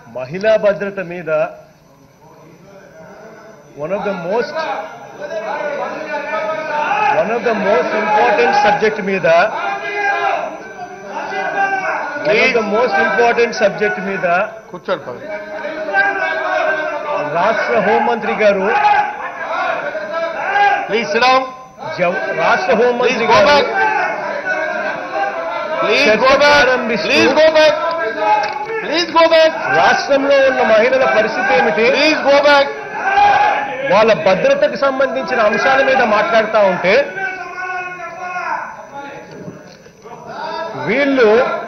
మహిళా భద్రత మీద one of the most one of the most important subject మీద one of the most important subject మీద కూర్చోండి పద రాష్ట్ర హోంమంత్రి గారు ప్లీజ్ సిడౌన్ జవ- రాష్ట్ర ప్లీజ్ హోంమంత్రి గో గారు బ్యాక్ ప్లీజ్ చర్చ గో బ్యాక్ ప్రారంభిస్తూ- please go back please go back రాష్ట్రంలో ఉన్న మహిళల పరిస్థితి ఏమిటి ప్లీజ్ గో బ్యాక్ వాళ్ళ భద్రతకు సంబంధించిన అంశాల మీద మాట్లాడుతూ ఉంటే వీళ్ళు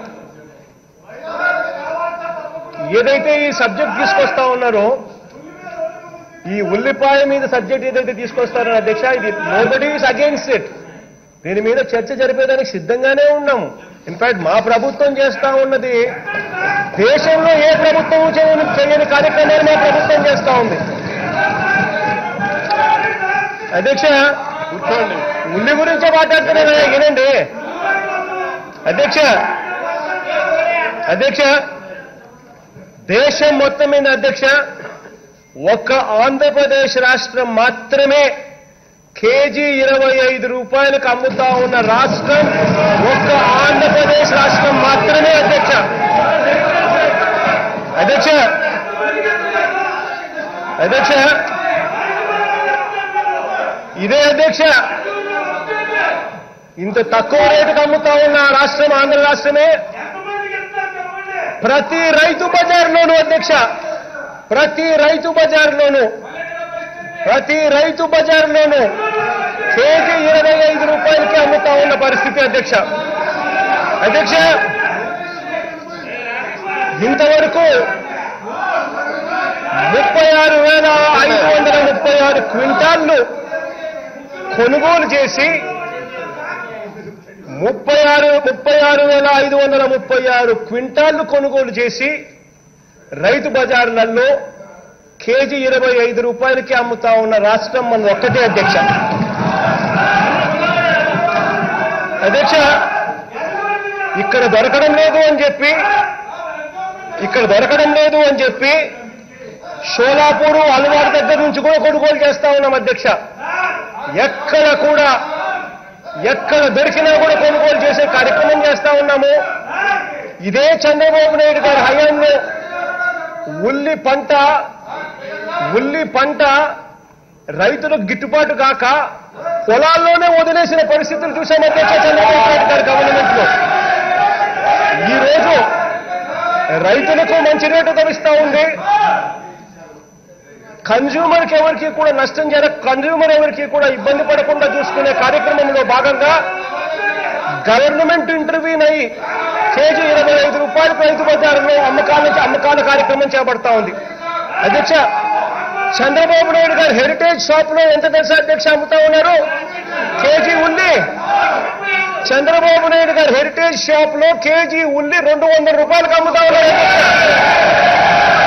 ఏదైతే ఈ సబ్జెక్ట్ తీసుకొస్తా ఉన్నారో ఈ ఉల్లిపాయ మీద సబ్జెక్ట్ ఏదైతే తీసుకొస్తారో అధ్యక్ష ఇది నోబడి ఈస్ అగేన్స్ట్ ఇట్ దీని మీద చర్చ జరిపేదానికి సిద్ధంగానే ఉన్నాము ఇన్ఫాక్ట్ మా ప్రభుత్వం చేస్తా ఉన్నది దేశంలో ఏ ప్రభుత్వం చేయని చేయని కార్యక్రమాలు మా ప్రభుత్వం చేస్తా ఉంది అధ్యక్ష కూర్చోండి ఉల్లి గురించే మాట్లాడుతున్నాను కదా, వినండి అధ్యక్ష అధ్యక్ష దేశం మొత్తం మీద అధ్యక్ష ఒక్క ఆంధ్రప్రదేశ్ రాష్ట్రం మాత్రమే కేజీ ఇరవై ఐదు రూపాయలకు అమ్ముతా ఉన్న రాష్ట్రం ఒక్క ఆంధ్రప్రదేశ్ రాష్ట్రం మాత్రమే అధ్యక్ష అధ్యక్ష అధ్యక్ష ఇదే అధ్యక్ష ఇంత తక్కువ రేటుకు అమ్ముతా ఉన్న రాష్ట్రం ఆంధ్ర రాష్ట్రమే ప్రతి రైతు బజార్లోనూ అధ్యక్ష ప్రతి రైతు బజార్లోనూ ప్రతి రైతు బజార్లోనూ కేజీ ఇరవై ఐదు రూపాయలకి అమ్ముతా ఉన్న పరిస్థితి అధ్యక్ష అధ్యక్ష ఇంతవరకు ముప్పై ఆరు వేల ఐదు వందల ముప్పై ఆరు క్వింటాళ్లు కొనుగోలు చేసి ముప్పై ఆరు ముప్పై ఆరు వేల ఐదు వందల ముప్పై ఆరు క్వింటాళ్లు కొనుగోలు చేసి రైతు బజార్లలో కేజీ ఇరవై ఐదు రూపాయలకి అమ్ముతా ఉన్న రాష్ట్రం మన ఒక్కటే అధ్యక్ష అధ్యక్ష ఇక్కడ దొరకడం లేదు అని చెప్పి ఇక్కడ దొరకడం లేదు అని చెప్పి షోలాపూరు అలవారు దగ్గర నుంచి కూడా కొనుగోలు చేస్తా ఉన్నాం అధ్యక్ష ఎక్కడ కూడా ఎక్కడ దొరికినా కూడా కొనుగోలు చేసే కార్యక్రమం చేస్తా ఉన్నాము ఇదే చంద్రబాబు నాయుడు గారి హయాంలో ఉల్లి పంట ఉల్లి పంట రైతులకు గిట్టుబాటు కాక పొలాల్లోనే వదిలేసిన పరిస్థితులు చూసాం అధ్యక్ష చంద్రబాబు నాయుడు గారి గవర్నమెంట్ లో ఈ రోజు రైతులకు మంచి రేటు లభిస్తా ఉంది కన్జ్యూమర్ కి ఎవరికి కూడా నష్టం జరగ కన్జ్యూమర్ ఎవరికి కూడా ఇబ్బంది పడకుండా చూసుకునే కార్యక్రమంలో భాగంగా గవర్నమెంట్ ఇంటర్వ్యూన్ అయ్యి కేజీ ఇరవై ఐదు రూపాయలకు రైతు బజారులో అమ్మకాల అమ్మకాల కార్యక్రమం చేపడతా ఉంది అధ్యక్ష చంద్రబాబు నాయుడు గారు హెరిటేజ్ షాప్ లో ఎంత తెలుసా అధ్యక్ష అమ్ముతా ఉన్నారు కేజీ ఉల్లి చంద్రబాబు నాయుడు గారు హెరిటేజ్ షాప్ లో కేజీ ఉల్లి రెండు వందల రూపాయలకు అమ్ముతా ఉన్నారు అధ్యక్ష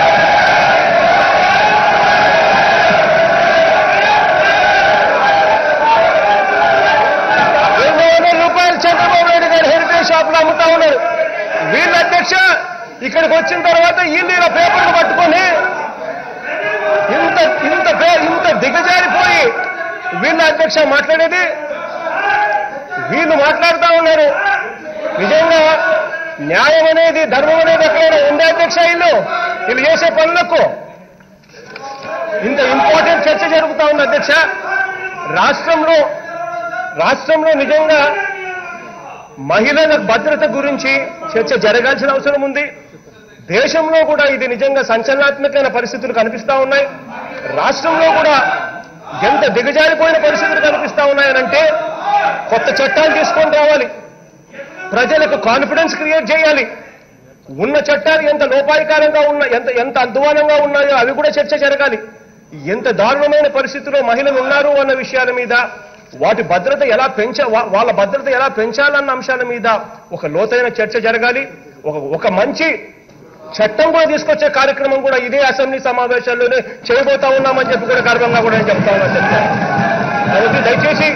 రెండు వందల రూపాయలు చంద్రబాబు నాయుడు గారు హెరిటేజ్ షాప్ లో అమ్ముతా ఉన్నారు వీళ్ళ అధ్యక్ష ఇక్కడికి వచ్చిన తర్వాత వీళ్ళు ఇలా పేపర్లు పట్టుకొని ఇంత ఇంత పే- ఇంత దిగజారిపోయి వీళ్ళ అధ్యక్ష మాట్లాడేది వీళ్ళు మాట్లాడుతా ఉన్నారు నిజంగా న్యాయం అనేది ధర్మం అనేది ఎక్కడైనా ఉండే అధ్యక్ష వీళ్ళు వీళ్ళు చేసే పనులకు ఇంత ఇంపార్టెంట్ చర్చ జరుగుతా ఉంది అధ్యక్ష రాష్ట్రంలో రాష్ట్రంలో నిజంగా మహిళల భద్రత గురించి చర్చ జరగాల్సిన అవసరం ఉంది దేశంలో కూడా ఇది నిజంగా సంచలనాత్మకమైన పరిస్థితులు కనిపిస్తా ఉన్నాయి రాష్ట్రంలో కూడా ఎంత దిగజారిపోయిన పరిస్థితులు కనిపిస్తా ఉన్నాయనంటే కొత్త చట్టాలు తీసుకొని రావాలి ప్రజలకు కాన్ఫిడెన్స్ క్రియేట్ చేయాలి ఉన్న చట్టాలు ఎంత లోపాయికారంగా ఉన్న ఎంత ఎంత అధ్వానంగా ఉన్నాయో అవి కూడా చర్చ జరగాలి ఎంత దారుణమైన పరిస్థితిలో మహిళలు ఉన్నారు అన్న విషయాల మీద వాటి భద్రత ఎలా పెంచ వా- వాళ్ళ భద్రత ఎలా పెంచాలన్న అంశాల మీద ఒక లోతైన చర్చ జరగాలి ఒక ఒక మంచి చట్టం కూడా తీసుకొచ్చే కార్యక్రమం కూడా ఇదే అసెంబ్లీ సమావేశాల్లోనే చేయబోతా ఉన్నామని చెప్పి కూడా గర్వంగా కూడా నేను చెప్తా ఉన్నా చెప్తాను కాబట్టి దయచేసి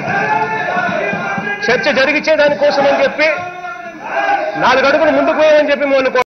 చర్చ జరిగించే దానికోసం అని చెప్పి నాలుగు అడుగులు ముందుకు పోయని చెప్పి మొన్న